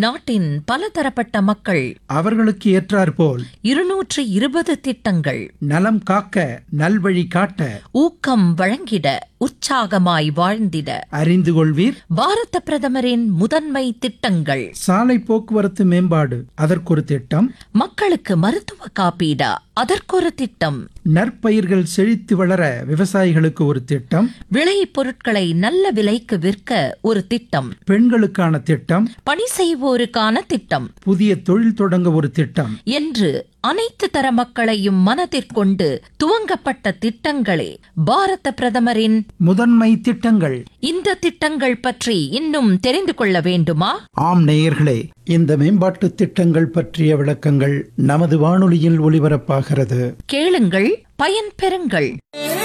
நாட்டின் பலதரப்பட்ட மக்கள் அவர்களுக்கு ஏற்றாற்போல் இருநூற்று இருபது திட்டங்கள் நலம் காக்க நல்வழி காட்ட ஊக்கம் வழங்கிட உற்சாகமாய் வாழ்ந்திட அறிந்து கொள்வீர் பாரத பிரதமரின் முதன்மை திட்டங்கள் சாலை போக்குவரத்து மேம்பாடு அதற்கொரு திட்டம் மக்களுக்கு மருத்துவ காப்பீடா அதற்கொரு திட்டம் நற்பயிர்கள் செழித்து வளர விவசாயிகளுக்கு ஒரு திட்டம் விளை பொருட்களை நல்ல விலைக்கு விற்க ஒரு திட்டம் பெண்களுக்கான திட்டம் பணி செய்வோருக்கான திட்டம் புதிய தொழில் தொடங்க ஒரு திட்டம் என்று அனைத்து தர மக்களையும் மனதிற்கொண்டு துவங்கப்பட்ட திட்டங்களே பாரத பிரதமரின் முதன்மை திட்டங்கள் இந்த திட்டங்கள் பற்றி இன்னும் தெரிந்து கொள்ள வேண்டுமா ஆம் நேயர்களே இந்த மேம்பாட்டு திட்டங்கள் பற்றிய விளக்கங்கள் நமது வானொலியில் ஒலிபரப்பாகிறது கேளுங்கள் பயன்பெறுங்கள்